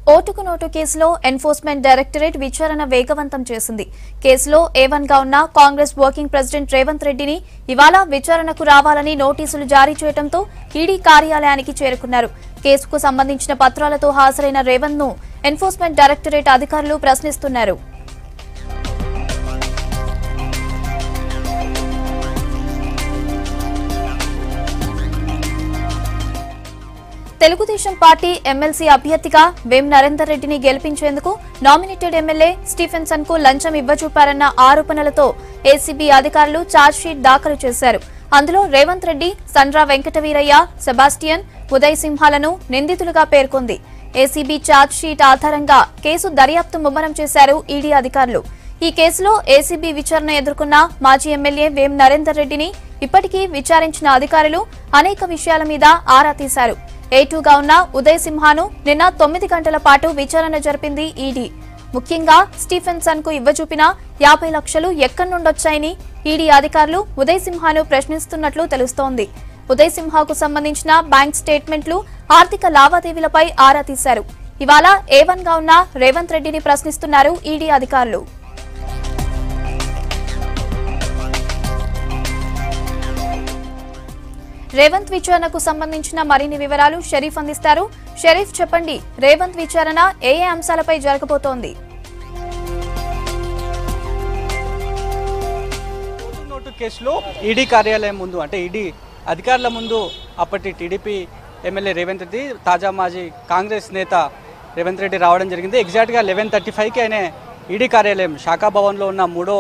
ఓటుకు నోటు కేసులో enforcement directorate విచారణ వేగవంతం చేసింది కేసులో ఏవన్ గా ఉన్న కాంగ్రెస్ వర్కింగ్ ప్రెసిడెంట్ రేవంత్ రెడ్డిని ఇవాళ విచారణకు రావాలని నోటీసులు జారీ చేయడంతో ఈడీ కార్యాలయానికి చేరుకున్నారు కేసుకు సంబంధించిన పత్రాలతో హాజరైన రేవంత్ ను ఎన్ఫోర్స్మెంట్ డైరెక్టరేట్ అధికారులు ప్రశ్నిస్తున్నారు తెలుగుదేశం పార్టీ ఎమ్మెల్సీ అభ్యర్థిగా వేం నరేందర్ రెడ్డిని గెలిపించేందుకు నామినేటెడ్ ఎమ్మెల్యే స్టీఫెన్సన్ కు లంచం ఇవ్వచూపారన్న ఆరోపణలతో ఏసీబీ అధికారులు ఛార్జ్షీట్ దాఖలు చేశారు అందులో రేవంత్ రెడ్డి సండ్రా వెంకటవీరయ్య సెబాస్టియన్ ఉదయ్ సింహాలను నిందితులుగా పేర్కొంది ఏసీబీ ఛార్జ్షీట్ ఆధారంగా కేసు దర్యాప్తు ముమ్మరం చేశారు ఈడీ అధికారులు ఈ కేసులో ఏసీబీ విచారణ ఎదుర్కొన్న మాజీ ఎమ్మెల్యే వేం నరేందర్ రెడ్డిని ఇప్పటికీ విచారించిన అధికారులు అనేక విషయాల మీద ఆరా తీశారు ఏటూగా ఉన్న ఉదయ్ సింహాను నిన్న తొమ్మిది గంటల పాటు విచారణ జరిపింది ఈడీ ముఖ్యంగా స్టీఫెన్సన్ కు ఇవ్వచూపిన యాభై లక్షలు ఎక్కడి నుండొచ్చాయని ఈడీ అధికారులు ఉదయ్ సింహాను ప్రశ్నిస్తున్నట్లు తెలుస్తోంది ఉదయ్ సింహాకు సంబంధించిన బ్యాంక్ స్టేట్మెంట్లు ఆర్థిక లావాదేవీలపై ఆరా తీశారు ఇవాళ ఏవన్ గా ఉన్న రేవంత్ రెడ్డిని ప్రశ్నిస్తున్నారు ఈడీ అధికారులు రేవంత్ విచారణకు సంబంధించిన మరిన్ని వివరాలు షరీఫ్ అందిస్తారు షరీఫ్ చెప్పండి రేవంత్ విచారణ ఏ ఏ అంశాలపై జరగబోతోంది ఓటు నోటు కేసులో ఈడీ కార్యాలయం ముందు అంటే ఈడీ అధికారుల ముందు అప్పటి టీడీపీ ఎమ్మెల్యే రేవంత్ రెడ్డి తాజా మాజీ కాంగ్రెస్ నేత రేవంత్ రెడ్డి రావడం జరిగింది ఎగ్జాక్ట్గా లెవెన్ థర్టీ ఫైవ్కి ఆయన ఈడీ కార్యాలయం శాఖా భవన్లో ఉన్న మూడో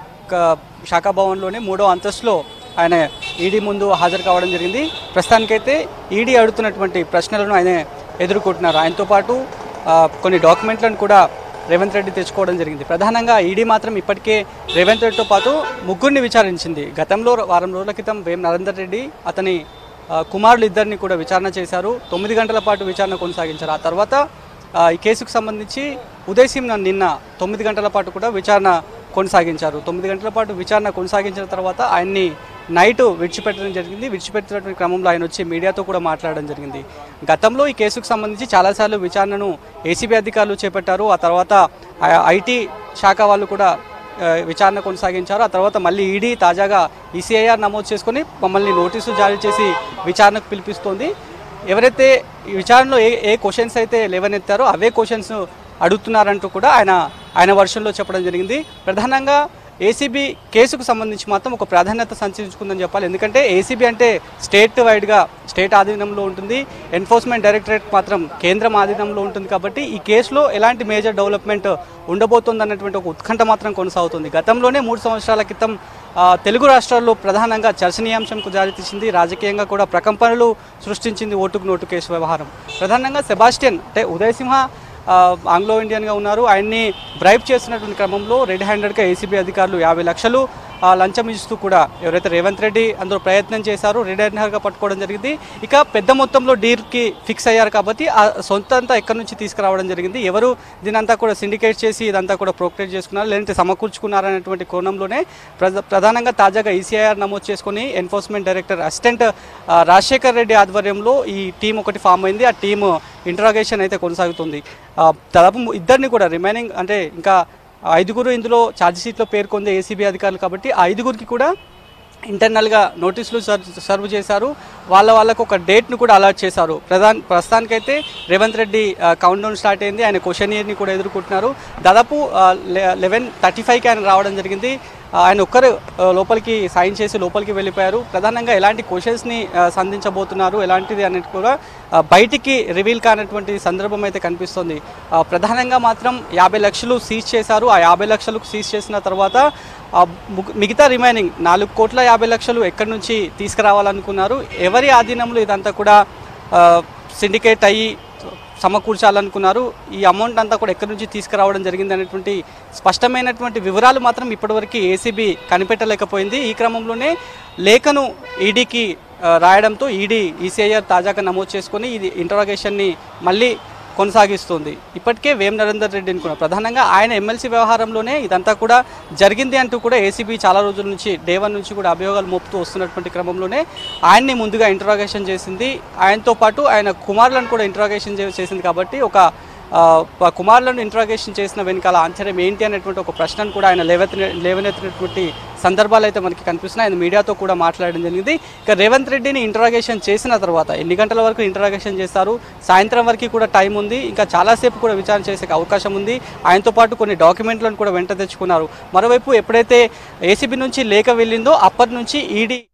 క- శాఖా భవన్లోని మూడో అంతస్తులో ఆయన ఈడీ ముందు హాజరు కావడం జరిగింది ప్రస్తుతానికైతే ఈడీ అడుగుతున్నటువంటి ప్రశ్నలను ఆయన ఎదుర్కొంటున్నారు ఆయనతో పాటు ఆ, కొన్ని డాక్యుమెంట్లను కూడా రేవంత్ రెడ్డి తెచ్చుకోవడం జరిగింది ప్రధానంగా ఈడీ మాత్రం ఇప్పటికే రేవంత్ రెడ్డితో పాటు ముగ్గురిని విచారించింది గతంలో వారం రోజుల క్రితం వేం నరేందర్ రెడ్డి అతని ఆ, కుమారులు ఇద్దరిని కూడా విచారణ చేశారు తొమ్మిది గంటల పాటు విచారణ కొనసాగించారు ఆ తర్వాత ఆ, ఈ కేసుకు సంబంధించి ఉదయ్ సింగ్ నిన్న తొమ్మిది గంటల పాటు కూడా విచారణ కొనసాగించారు తొమ్మిది గంటల పాటు విచారణ కొనసాగించిన తర్వాత ఆయన్ని నైట్ విడిచిపెట్టడం జరిగింది విడిచిపెట్టినటువంటి క్రమంలో ఆయన వచ్చి మీడియాతో కూడా మాట్లాడడం జరిగింది గతంలో ఈ కేసుకు సంబంధించి చాలాసార్లు విచారణను ఏసీబీ అధికారులు చేపట్టారు ఆ తర్వాత ఐటీ శాఖ వాళ్ళు కూడా ఆ, విచారణ కొనసాగించారు ఆ తర్వాత మళ్ళీ ఈడీ తాజాగా ఈసీఐఆర్ నమోదు చేసుకొని మమ్మల్ని నోటీసులు జారీ చేసి విచారణకు పిలిపిస్తోంది ఎవరైతే ఈ విచారణలో ఏ ఏ క్వశ్చన్స్ అయితే లేవనెత్తారో అవే క్వశ్చన్స్ అడుగుతున్నారంటూ కూడా ఆయన ఆయన వర్షంలో చెప్పడం జరిగింది ప్రధానంగా ఏసీబీ కేసుకు సంబంధించి మాత్రం ఒక ప్రాధాన్యత సంచరించుకుందని చెప్పాలి ఎందుకంటే ఏసీబీ అంటే స్టేట్ వైడ్గా స్టేట్ ఆధీనంలో ఉంటుంది ఎన్ఫోర్స్మెంట్ డైరెక్టరేట్ మాత్రం కేంద్రం ఆధీనంలో ఉంటుంది కాబట్టి ఈ కేసులో ఎలాంటి మేజర్ డెవలప్మెంట్ ఉండబోతుంది అన్నటువంటి ఒక ఉత్కంఠ మాత్రం కొనసాగుతుంది గతంలోనే మూడు సంవత్సరాల క్రితం ఆ, తెలుగు రాష్ట్రాల్లో ప్రధానంగా చర్చనీయాంశంకు దారితీసింది రాజకీయంగా కూడా ప్రకంపనలు సృష్టించింది ఓటుకు నోటు కేసు వ్యవహారం ప్రధానంగా సెబాస్టియన్ అంటే ఉదయ్ సింహ ఆ, ఆంగ్లో ఇండియన్గా ఉన్నారు ఆయన్ని బ్రైబ్ చేస్తున్నటువంటి క్రమంలో రెడ్ హ్యాండెడ్గా ఏసీబీ అధికారులు యాభై లక్షలు ఆ, లంచం ఇస్తూ కూడా ఎవరైతే రేవంత్ రెడ్డి అందులో ప్రయత్నం చేశారో రెడ్ హ్యాండెడ్గా పట్టుకోవడం జరిగింది ఇక పెద్ద మొత్తంలో డీల్కి ఫిక్స్ అయ్యారు కాబట్టి ఆ సొంత అంతా ఎక్కడి నుంచి తీసుకురావడం జరిగింది ఎవరు దీనంతా కూడా సిండికేట్ చేసి ఇదంతా కూడా ప్రోక్టేట్ చేసుకున్నారు లేదంటే సమకూర్చుకున్నారు అనేటువంటి కోణంలోనే ప్రధ- ప్రధానంగా తాజాగా ఈసీఐఆర్ నమోదు చేసుకుని ఎన్ఫోర్స్మెంట్ డైరెక్టర్ అసిస్టెంట్ ఆ, రాజశేఖర్ రెడ్డి ఆధ్వర్యంలో ఈ టీం ఒకటి ఫామ్ అయింది ఆ టీం ఇంటరాగేషన్ అయితే కొనసాగుతుంది ఆ, దాదాపు ము- ఇద్దరిని కూడా రిమైనింగ్ అంటే ఇంకా ఐదుగురు ఇందులో ఛార్జ్ షీట్లో పేర్కొంది ఏసీబీ అధికారులు కాబట్టి ఆ ఐదుగురికి కూడా ఇంటర్నల్గా నోటీసులు సర్- సర్వ్ చేశారు వాళ్ళ వాళ్ళకు ఒక డేట్ను కూడా అలాట్ చేశారు ప్రధాన ప్రస్తుతానికైతే Revanth Reddy countdown start అయింది ఆయన క్వశ్చన్ ఇయర్ని కూడా ఎదుర్కొంటున్నారు దాదాపు లెవెన్ థర్టీ ఫైవ్కి ఆయన రావడం జరిగింది ఆ, ఆయన ఒక్కరు ఆ, లోపలికి సైన్ చేసి లోపలికి వెళ్ళిపోయారు ప్రధానంగా ఎలాంటి క్వశ్చన్స్ని సంధించబోతున్నారు ఎలాంటిది అనేది కూడా ఆ, బయటికి రివీల్ కానటువంటి సందర్భం అయితే కనిపిస్తుంది ఆ, ప్రధానంగా మాత్రం యాభై లక్షలు సీజ్ చేశారు ఆ యాభై లక్షలకు సీజ్ చేసిన తర్వాత ఆ ము- మిగతా రిమైనింగ్ నాలుగు కోట్ల యాభై లక్షలు ఎక్కడి నుంచి తీసుకురావాలనుకున్నారు ఎవరి ఆధీనంలో ఇదంతా కూడా సిండికేట్ అయ్యి సమకూర్చాలనుకున్నారు ఈ అమౌంట్ అంతా కూడా ఎక్కడి నుంచి తీసుకురావడం జరిగింది అనేటువంటి స్పష్టమైనటువంటి వివరాలు మాత్రం ఇప్పటివరకు ఏసీబీ కనిపెట్టలేకపోయింది ఈ క్రమంలోనే లేఖను ఈడీకి ఆ, రాయడంతో ఈడీ ఈసీఐఆర్ తాజాగా నమోదు చేసుకొని ఇది ఇంటరాగేషన్ని మళ్ళీ కొనసాగిస్తుంది ఇప్పటికే వేం నరేందర్ రెడ్డిని కూడా ప్రధానంగా ఆయన ఎమ్మెల్సీ వ్యవహారంలోనే ఇదంతా కూడా జరిగింది అంటూ కూడా ఏసీబీ చాలా రోజుల నుంచి డే వన్ నుంచి కూడా అభియోగాలు మోపుతూ వస్తున్నటువంటి క్రమంలోనే ఆయన్ని ముందుగా ఇంటరాగేషన్ చేసింది ఆయనతో పాటు ఆయన కుమారులను కూడా ఇంటరాగేషన్ చేసింది కాబట్టి ఒక ఆ, ప- కుమారులను ఇంట్రాగేషన్ చేసిన వెనకాల ఆశ్చర్యం ఏంటి అనేటువంటి ఒక ప్రశ్నను కూడా ఆయన లేవెత్తిన లేవనెత్తినటువంటి సందర్భాలు అయితే మనకి కనిపిస్తున్నాయి ఆయన మీడియాతో కూడా మాట్లాడడం జరిగింది ఇక రేవంత్ రెడ్డిని ఇంట్రాగేషన్ చేసిన తర్వాత ఎన్ని గంటల వరకు ఇంట్రాగేషన్ చేస్తారు సాయంత్రం వరకు కూడా టైం ఉంది ఇంకా చాలాసేపు కూడా విచారణ చేసే అవకాశం ఉంది ఆయనతో పాటు కొన్ని డాక్యుమెంట్లను కూడా వెంట తెచ్చుకున్నారు మరోవైపు ఎప్పుడైతే ఏసీబీ నుంచి లేఖ వెళ్ళిందో అప్పటి నుంచి ఈడీ